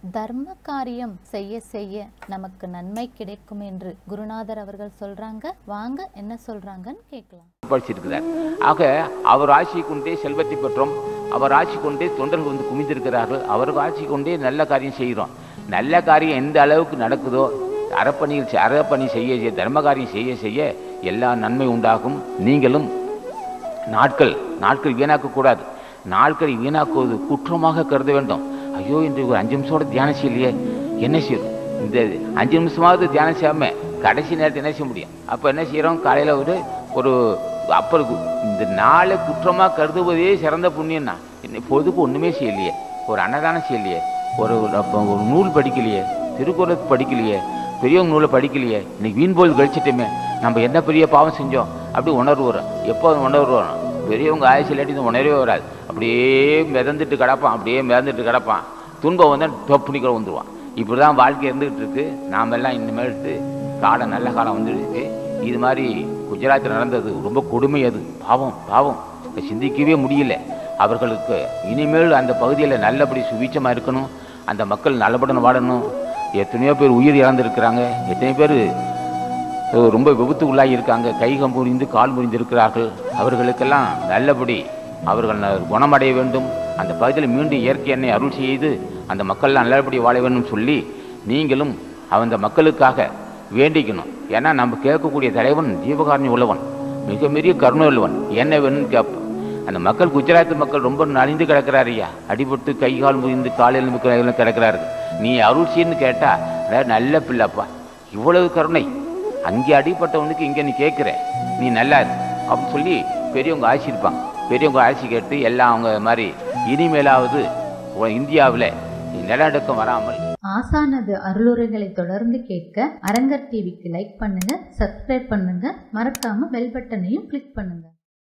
தர்ம காரியம் செய்ய செய்ய நமக்கு நன்மை கிடைக்கும் என்று குருநாதர் அவர்கள் சொல்றாங்க வாங்க என்ன சொல்றாங்கன்னு கேட்கலாம் படிச்சிருக்கிறார் ஆக அவர் ஆட்சி கொண்டே செல்வத்தை பெற்றோம் அவர் ஆட்சி கொண்டே தொண்டர்கள் வந்து குமிந்திருக்கிறார்கள் அவர் ஆட்சி கொண்டே நல்ல காரியம் செய்கிறோம் நல்ல காரியம் எந்த அளவுக்கு நடக்குதோ அறப்பணியில் செ- அறப்பணி செய்ய செய்ய தர்ம காரியம் செய்ய செய்ய எல்லா நன்மை உண்டாகும் நீங்களும் நாட்கள் நாட்கள் வீணாக்கக்கூடாது நாட்களை வீணாக்குவது குற்றமாக கருத வேண்டும் ஐயோ இன்று ஒரு அஞ்சு நிமிஷம் கூட தியானம் செய்யலையே என்ன செய்யும் இந்த அஞ்சு நிமிஷமாவது தியானம் செய்யாம கடைசி நேரத்தை என்ன செய்ய முடியும் அப்போ என்ன செய்கிறோம் காலையில் ஒரு ஒரு அப்புறம் கு- இந்த நாளை குற்றமாக கருதுவதே சிறந்த புண்ணியம்னா என்ன பொதுக்கு ஒன்றுமே செய்யலையே ஒரு அன்னதானம் செய்யலையே ஒரு ஒரு அப்ப ஒரு நூல் படிக்கலையே திருக்குறள் படிக்கலையே பெரியவங்க நூலை படிக்கலையே இன்னைக்கு வீண் போல் கழிச்சிட்டோமே நம்ம என்ன பெரிய பாவம் செஞ்சோம் அப்படி உணர்வு வரும் எப்போ அது உணர்வு வரும் பெரியவங்க ஆயுசு இல்லாட்டி இந்த உணர்வே வராது அப்படியே மிதந்துட்டு கிடப்பான் அப்படியே மிதந்துட்டு கிடப்பான் துன்பம் வந்தால் தொப்புனிக்கிற வந்துடுவான் இப்படி தான் வாழ்க்கை இருந்துகிட்டு இருக்கு நாம் எல்லாம் இனிமேட்டு காலம் நல்ல காலம் வந்துருக்கு இது மாதிரி குஜராத்தில் நடந்தது ரொம்ப கொடுமை அது பாவம் பாவம் இதை சிந்திக்கவே முடியல அவர்களுக்கு இனிமேல் அந்த பகுதியில் நல்லபடி சுபீட்சமாக இருக்கணும் அந்த மக்கள் நல்லபடியாக வாழணும் எத்தனையோ பேர் உயிர் இழந்திருக்கிறாங்க எத்தனை பேர் அஹ் ரொம்ப விபத்துக்குள்ளாகி இருக்காங்க கை கம் முறிந்து கால் முறிந்து இருக்கிறார்கள் அவர்களுக்கெல்லாம் நல்லபடி அவர்கள் ந- குணமடைய வேண்டும் அந்த பகுதியில் மீண்டும் இயற்கை எண்ணெய் அருள் செய்து அந்த மக்கள்லாம் நல்லபடி வாழ வேண்டும் சொல்லி நீங்களும் அந்த மக்களுக்காக வேண்டிக்கணும் ஏன்னா நம்ம கேட்கக்கூடிய தலைவன் ஜீவகாரணி உள்ளவன் மிக பெரிய கருணை உள்ளவன் என்ன வேணும்னு கேட்பான் அந்த மக்கள் குஜராத் மக்கள் ரொம்ப நலிந்து கிடக்கிறாரு ஐயா அடிபட்டு கை கால் முறிந்து காலையில் கிடக்கிறார்கள் நீ அருள் செய்யன்னு கேட்டா அதாவது நல்ல பிள்ளைப்பா இவ்வளவு கருணை அங்கே அடிப்பட்டவனுக்கு இங்கே நீ கேட்குற நீ நல்லா இரு அப்படின்னு சொல்லி பெரியவங்க ஆசி இருப்பாங்க பெரியவங்க ஆசி கேட்டு எல்லாம் அவங்க மாதிரி இனிமேலாவது இந்தியாவில் நிலநடுக்கம் வராமல் ஆசானது அருளுரைகளை தொடர்ந்து கேட்க அரங்கர் டிவிக்கு லைக் பண்ணுங்க சப்ஸ்கிரைப் பண்ணுங்க மறக்காம பெல் பட்டனையும் கிளிக் பண்ணுங்க